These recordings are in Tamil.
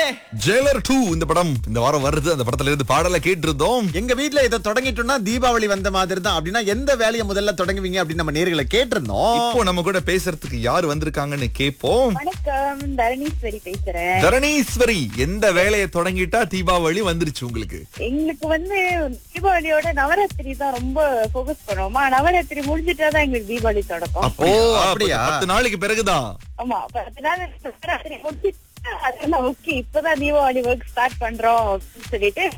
ஜெயிலர் டூ இந்த படம் இந்த வாரம் வருது அந்த படத்துல இருந்து பாடலை கேட்டு இருந்தோம் எங்க வீட்ல இதை தொடங்கிட்டோம்னா தீபாவளி வந்த மாதிரி தான் அப்படின்னா எந்த வேலையை முதல்ல தொடங்குவீங்க அப்படின்னு நம்ம நேர்களை கேட்டிருந்தோம் இப்போ நம்ம கூட பேசுறதுக்கு யார் வந்திருக்காங்கன்னு கேட்போம் வணக்கம் தரணீஸ்வரி பேசுறேன் தரணீஸ்வரி எந்த வேலையை தொடங்கிட்டா தீபாவளி வந்துருச்சு உங்களுக்கு எங்களுக்கு வந்து தீபாவளியோட நவராத்திரி தான் ரொம்ப ஃபோக்கஸ் பண்ணுவோமா நவராத்திரி முடிஞ்சிட்டாதான் எங்களுக்கு தீபாவளி தொடக்கம் அப்படியா? ஓ, அப்ப அப்படியா? பத்து நாளைக்கு பிறகுதான் ஆமா பத்து நாள் நவராத்திரி முடிஞ்சிட்டு அதெல்லாம் ஓகே இப்பதான் தீபாவளி ஒர்க் ஸ்டார்ட் பண்றோம் அப்படின்னு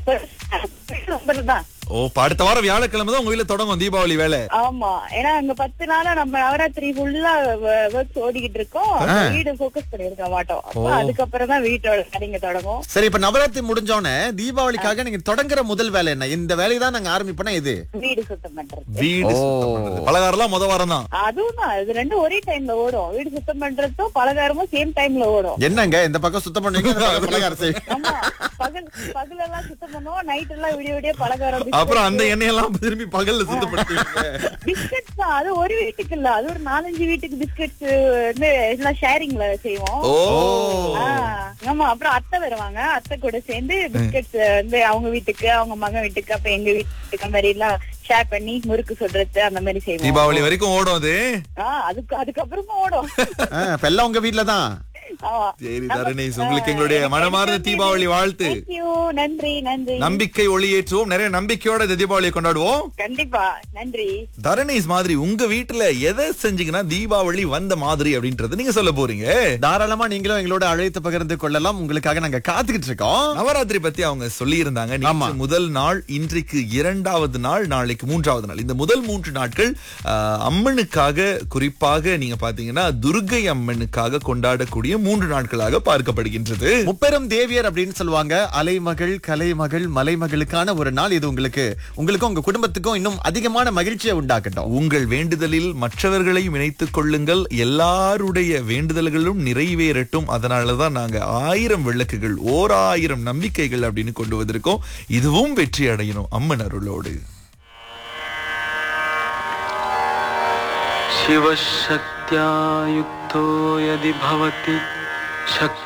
சொல்லிட்டு ரொம்ப தான் ஓ இப்ப அடுத்த வாரம் வியாழக்கிழமை தான் உங்க வீட்டுல தொடங்கும் தீபாவளி வேலை ஆமா ஏன்னா அங்க பத்து நாளா நம்ம நவராத்திரி ஃபுல்லா ஒர்க் ஓடிக்கிட்டு இருக்கோம் வீடு ஃபோக்கஸ் பண்ணிருக்க மாட்டோம் அப்ப அதுக்கப்புறம் தான் வீட்டோட வேலைங்க தொடங்கும் சரி இப்ப நவராத்திரி முடிஞ்சோடனே தீபாவளிக்காக நீங்க தொடங்குற முதல் வேலை என்ன இந்த வேலையை தான் நாங்க ஆரம்பிப்போனா இது வீடு சுத்தம் பண்றது வீடு சுத்தம் பண்றது. பலகாரம்லாம் முத வாரம் தான் அதுவும் தான் இது ரெண்டும் ஒரே டைம்ல ஓடும் வீடு சுத்தம் பண்றதும் பலகாரமும் சேம் டைம்ல ஓடும் என்னங்க இந்த பக்கம் சுத்தம் பண்ணுவீங்க இந்த பக்கம் பலகாரம் செய்வீங்க. ஆமா பகல் பகல் எல்லாம் சுத்தம் பண்ணுவோம் நைட் எல்லாம் விடிய விடிய பலகாரம் அப்புறம் அந்த எண்ணெயெல்லாம் திரும்பி பகல்ல சுத்தப்படுத்துவீங்க பிஸ்கட்ஸ் தான் அது ஒரு வீட்டுக்கு இல்ல அது ஒரு நாலஞ்சு வீட்டுக்கு பிஸ்கட்ஸ் வந்து எல்லாம் ஷேரிங்ல செய்வோம் ஓ ஆ, ஆமா அப்புறம் அத்தை வருவாங்க அத்தை கூட சேர்ந்து பிஸ்கட்ஸ் வந்து அவங்க வீட்டுக்கு அவங்க மகன் வீட்டுக்கு அப்ப எங்க வீட்டுக்கு அந்த மாதிரி எல்லாம் ஷேர் பண்ணி முறுக்கு சொல்றது அந்த மாதிரி செய்வோம் தீபாவளி வரைக்கும் ஓடும் அது ஆ, அதுக்கு அதுக்கப்புறமா ஓடும் ஆ, இப்ப எல்லாம் உங்க வீட்ல தான் ஆமா சரி தரணேஷ் உங்களுக்கு எங்களுடைய மனமார்ந்த தீபாவளி வாழ்த்து Thank you. நன்றி நன்றி நம்பிக்கை ஒளியேற்றுவோம் நிறைய நம்பிக்கையோட இந்த தீபாவளியை கொண்டாடுவோம் கண்டிப்பா நன்றி தரணேஷ் மாதிரி உங்க வீட்டுல எதை செஞ்சீங்கன்னா தீபாவளி வந்த மாதிரி அப்படின்றது நீங்க சொல்ல போறீங்க தாராளமா நீங்களும் எங்களோட அழைத்து பகிர்ந்து கொள்ளலாம் உங்களுக்காக நாங்க காத்துக்கிட்டு இருக்கோம் நவராத்திரி பத்தி அவங்க சொல்லி இருந்தாங்க ஆமா. முதல் நாள் இன்றைக்கு இரண்டாவது நாள் நாளைக்கு மூன்றாவது நாள் இந்த முதல் மூன்று நாட்கள் ஆஹ், அம்மனுக்காக குறிப்பாக நீங்க பாத்தீங்கன்னா துர்கை அம்மனுக்காக கொண்டாடக்கூடிய மூன்று நாட்களாக பார்க்கப்படுகின்றது முப்பெரும் தேவியர் அப்படின்னு சொல்லுவாங்க அலைமகள் கலைமகள் மலைமகளுக்கான ஒரு நாள் இது உங்களுக்கு உங்களுக்கும் உங்க குடும்பத்துக்கும் இன்னும் அதிகமான மகிழ்ச்சியை உண்டாக்கட்டும் உங்கள் வேண்டுதலில் மற்றவர்களையும் இணைத்துக் கொள்ளுங்கள் எல்லாருடைய வேண்டுதல்களும் நிறைவேறட்டும் அதனாலதான் நாங்க ஆயிரம் விளக்குகள் ஓர் ஆயிரம் நம்பிக்கைகள் அப்படின்னு கொண்டு வந்திருக்கோம் இதுவும் வெற்றி அடையணும் அம்மன் அருளோடு शिवशक्त्या युक्तो यदि भवति शक्